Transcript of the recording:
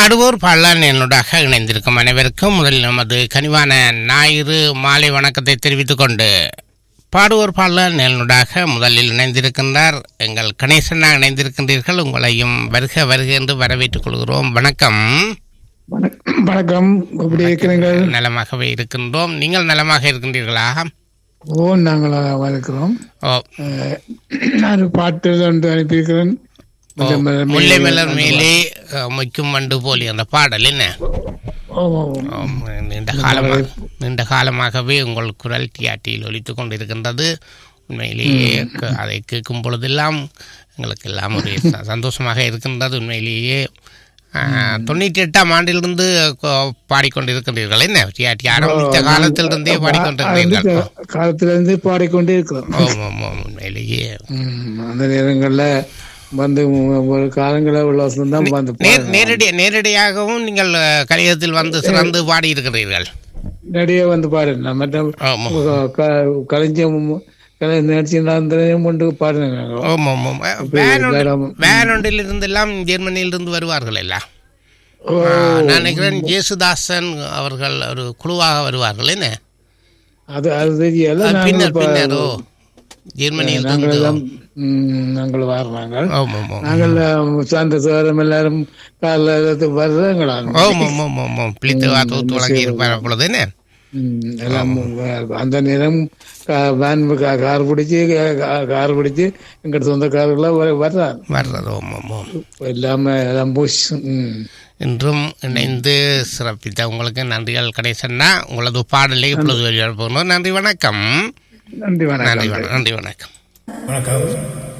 பாடுவோர் பாடலான் என்னுடாக இணைந்திருக்கும் அனைவருக்கும் முதலில் நமது கனிவான ஞாயிறு மாலை வணக்கத்தை தெரிவித்துக் கொண்டு பாடுவோர் பாடலான் என்னுடாக முதலில் இணைந்திருக்கின்றார் எங்கள் கணேசனா இணைந்திருக்கின்றீர்கள் உங்களையும் வருக வருக என்று வரவேற்றுக் கொள்கிறோம் வணக்கம் வணக்கம் வணக்கம் எப்படி இருக்கிறீர்கள் நலமாகவே இருக்கின்றோம் நீங்கள் நலமாக இருக்கின்றீர்களா ஓ நாங்கள் வளர்க்கிறோம் ஓ அஹ், நான் பாட்டு ஒன்று அனுப்பியிருக்கிறேன் ஓ, மஞ்சள் மலர் முல்லை மேலே மலர் அந்த மேலே அஹ், மொய்க்கும் வண்டு போலி அந்த பாடல் என்ன ஓ, ஓ, ஓ. ஆம், நீண்ட காலமாக நீண்ட காலமாகவே உங்கள் குரல் டிஆர்டியில் ஒலித்துக் கொண்டிருக்கின்றது உண்மையிலேயே க- அதை கேட்கும் பொழுதெல்லாம் எங்களுக்கு எல்லாம் ஒரு ச- சந்தோஷமாக இருக்கின்றது உண்மையிலேயே ஆ, தொண்ணூற்றி எட்டாம் ஆண்டிலிருந்து கொ- பாடிக்கொண்டிருக்கின்றீர்கள் என்ன டிஆர்டி ஆரம்பித்த காலத்திலிருந்தே பாடிக்கொண்டிருக்கிறீர்கள் அந்த காலத்துல இருந்து பாடிக்கொண்டே இருக்கிறோம் ஆமாம் ஆமாம் உண்மையிலேயே ம், அந்த நேரங்கள்ல வந்து உ- ஒரு காலங்களில் உள்ள வசனம் தான் வந்து நேர் நேரடி நேரடியாகவும் நீங்கள் அஹ், கலியத்தில் வந்து சிறந்து பாடியிருக்கிறீர்கள் நிறைய வந்து பாடுறேன் மற்ற ஆமாம் கலைஞம் கலை நிகழ்ச்சியும் கொண்டு பாடுறேன் ஆமாம் ஆமாம் வேன் ஒன்று- வேன் ஒன்றில் இருந்தெல்லாம் ஜெர்மனியிலிருந்து வருவார்கள் எல்லாம் ஓ ஆ, நான் நினைக்கிறேன் ஜேசுதாசன் அவர்கள் ஒரு குழுவாக வருவார்கள் என்ன அது அது தெரியல அது நாங்கள் பின்னர் இப்ப- பின்னர் ஓ ஜெர்மனியில் நாங்கள் இருந்து எல்லாம் ம், நாங்கள் வர்றாங்க ஆமாம் ஆமாம் நாங்கள் சார்ந்த சோரம் எல்லாரும் காலைல வர்றாங்களா ஆமாம் ஆமாம் ஆமாம் பிளித்து தூத்து வழங்கி இருப்பார் அப்பொழுது என்ன ம், எல்லாம் அந்த நேரம் கா- வேன் கா- கார் பிடிச்சி கா- கார் பிடிச்சி எங்க சொந்தக்காரர்களாம் வர- வர்றாங்க வர்றது ஆமாம் ஆமாம் எல்லாமே எல்லாம் புஷ் ம். இன்றும் இணைந்து சிறப்பித்த உங்களுக்கு நன்றிகள் கணேசன்னா உங்களது பாடலை இப்பொழுது வெளியிட போகணும் நன்றி வணக்கம் நன்றி வணக்கம் நன்றி வணக்கம் நன்றி வணக்கம் வணக்கம்